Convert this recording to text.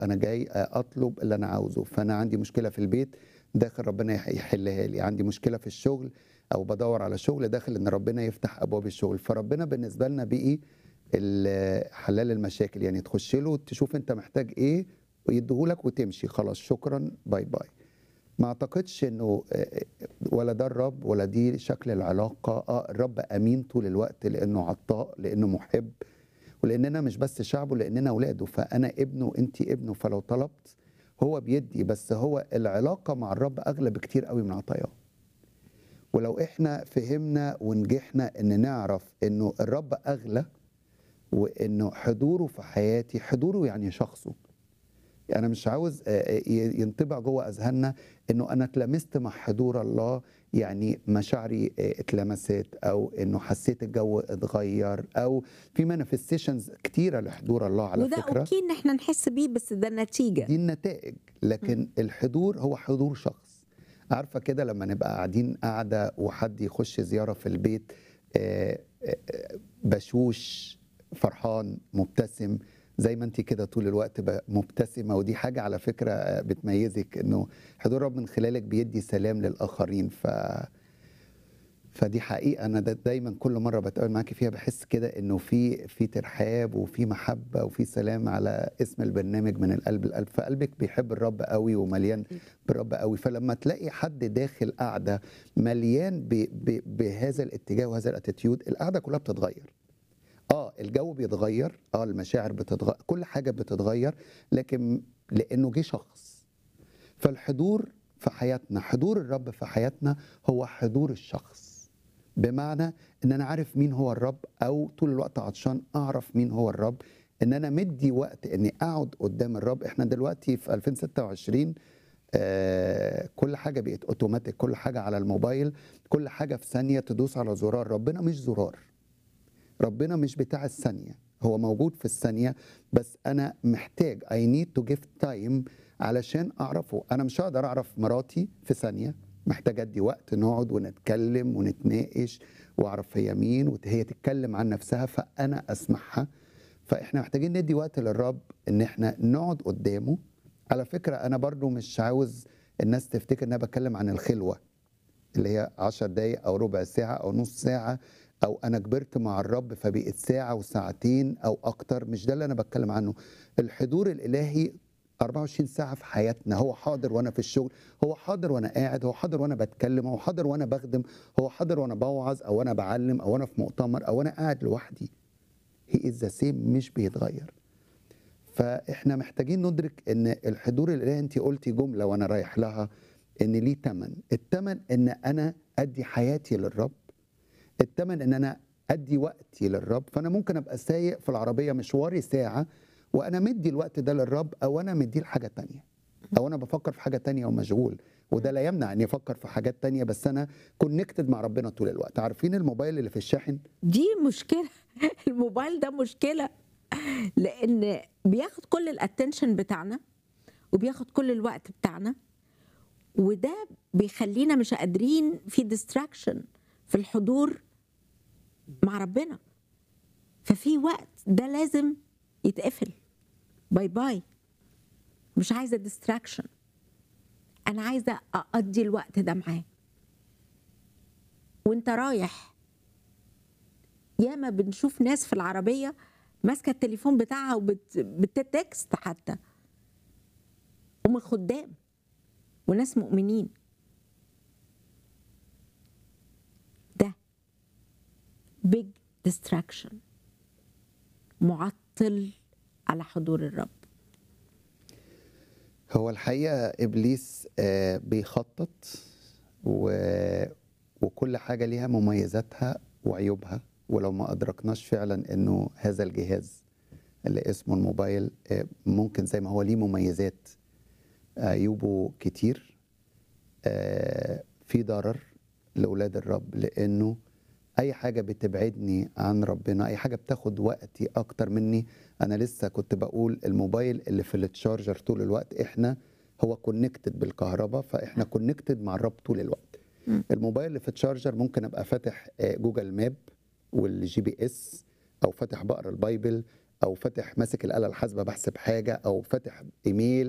انا جاي اطلب اللي انا عاوزه فانا عندي مشكله في البيت داخل ربنا يح- يحلها لي عندي مشكله في الشغل او بدور على شغل داخل ان ربنا يفتح ابواب الشغل فربنا بالنسبه لنا بقي ال- حلال المشاكل يعني تخش له تشوف انت محتاج ايه ويديهولك وتمشي خلاص شكرا باي باي ما اعتقدش انه آه، ولا ده الرب ولا دي شكل العلاقه اه الرب امين طول الوقت لانه عطاء لانه محب ولاننا مش بس شعبه لاننا اولاده فانا ابنه وانت ابنه فلو طلبت هو بيدي بس هو العلاقه مع الرب اغلى بكتير قوي من عطاياه ولو احنا فهمنا ونجحنا ان نعرف انه الرب اغلى وانه حضوره في حياتي حضوره يعني شخصه انا مش عاوز آه، آه، ي- ينطبع جوه اذهاننا انه انا اتلمست مع حضور الله يعني مشاعري آه، اتلمست او انه حسيت الجو اتغير او في مانيفستيشنز كتيره لحضور الله على وده فكره اوكي ان احنا نحس بيه بس ده نتيجه دي النتائج لكن الحضور هو حضور شخص عارفه كده لما نبقى قاعدين قاعده وحد يخش زياره في البيت آه، آه، آه، بشوش فرحان مبتسم زي ما انت كده طول الوقت ب- مبتسمه ودي حاجه على فكره آه، بتميزك انه حضور رب من خلالك بيدي سلام للاخرين ف فدي حقيقه انا دا دايما كل مره بتقابل معاكي فيها بحس كده انه في في ترحاب وفي محبه وفي سلام على اسم البرنامج من القلب القلب فقلبك بيحب الرب قوي ومليان بالرب قوي فلما تلاقي حد داخل قاعده مليان ب ب بهذا الاتجاه وهذا الاتيتيود القعده كلها بتتغير اه الجو بيتغير اه المشاعر بتتغير كل حاجه بتتغير لكن لانه جه شخص فالحضور في حياتنا حضور الرب في حياتنا هو حضور الشخص بمعنى ان انا عارف مين هو الرب او طول الوقت عطشان اعرف مين هو الرب ان انا مدي وقت اني اقعد قدام الرب احنا دلوقتي في 2026 آه كل حاجه بقت اوتوماتيك كل حاجه على الموبايل كل حاجه في ثانيه تدوس على زرار ربنا مش زرار ربنا مش بتاع الثانيه هو موجود في الثانيه بس انا محتاج I need to give time علشان اعرفه انا مش هقدر اعرف مراتي في ثانيه محتاج ادي وقت نقعد ونتكلم ونتناقش واعرف هي مين وهي تتكلم عن نفسها فانا اسمعها فاحنا محتاجين ندي وقت للرب ان احنا نقعد قدامه على فكره انا برضو مش عاوز الناس تفتكر ان انا بتكلم عن الخلوه اللي هي 10 دقايق او ربع ساعه او نص ساعه او انا كبرت مع الرب فبقت ساعه وساعتين او اكتر مش ده اللي انا بتكلم عنه الحضور الالهي 24 ساعه في حياتنا هو حاضر وانا في الشغل هو حاضر وانا قاعد هو حاضر وانا بتكلم هو حاضر وانا بخدم هو حاضر وانا بوعظ او انا بعلم او انا في مؤتمر او انا قاعد لوحدي هي از ذا سيم مش بيتغير فاحنا محتاجين ندرك ان الحضور الالهي انت قلتي جمله وانا رايح لها ان ليه ثمن الثمن ان انا ادي حياتي للرب الثمن ان انا ادي وقتي للرب فانا ممكن ابقى سايق في العربيه مشواري ساعه وانا مدي الوقت ده للرب او انا مديه لحاجه تانية او انا بفكر في حاجه تانية ومشغول وده لا يمنع اني افكر في حاجات تانية بس انا كونكتد مع ربنا طول الوقت عارفين الموبايل اللي في الشاحن دي مشكله الموبايل ده مشكله لان بياخد كل الاتنشن بتاعنا وبياخد كل الوقت بتاعنا وده بيخلينا مش قادرين في ديستراكشن في الحضور مع ربنا ففي وقت ده لازم يتقفل باي باي مش عايزه ديستراكشن انا عايزه اقضي الوقت ده معاه وانت رايح ياما بنشوف ناس في العربيه ماسكه التليفون بتاعها وبتتكست حتى ومن خدام وناس مؤمنين ده big distraction معطل على حضور الرب هو الحقيقه ابليس آه، بيخطط و... وكل حاجه ليها مميزاتها وعيوبها ولو ما ادركناش فعلا انه هذا الجهاز اللي اسمه الموبايل آه، ممكن زي ما هو ليه مميزات عيوبه كتير آه، في ضرر لاولاد الرب لانه اي حاجه بتبعدني عن ربنا اي حاجه بتاخد وقتي اكتر مني انا لسه كنت بقول الموبايل اللي في التشارجر طول الوقت احنا هو كونكتد بالكهرباء فاحنا كونكتد مع الرب طول الوقت مم. الموبايل اللي في التشارجر ممكن ابقى فاتح آه، جوجل ماب والجي بي اس او فاتح بقرا البايبل او فاتح ماسك الاله الحاسبه بحسب حاجه او فاتح ايميل